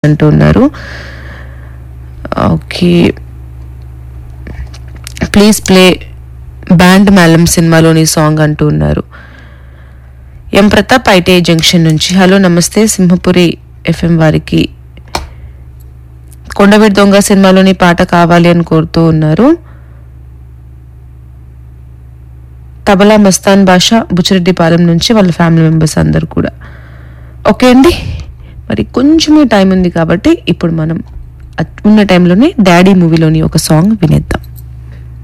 అంటున్నారు okay please play band మ్యాలం సినిమాలోని సాంగ్ అంటూ ఉన్నారు ఎం ప్రతాప్ ఐటీ జంక్షన్ నుంచి హలో నమస్తే సింహపురి ఎఫ్ఎం వారికి కొండవీడి దొంగ సినిమాలోని పాట కావాలి అని కోరుతూ ఉన్నారు తబలా మస్తాన్ భాష బుచ్చిరెడ్డిపాలెం నుంచి వాళ్ళ ఫ్యామిలీ మెంబర్స్ అందరు కూడా ఓకే అండి మరి కొంచెమే టైం ఉంది కాబట్టి ఇప్పుడు మనం అట్- ఉన్న టైంలోనే డాడీ మూవీలోని ఒక సాంగ్ వినేద్దాం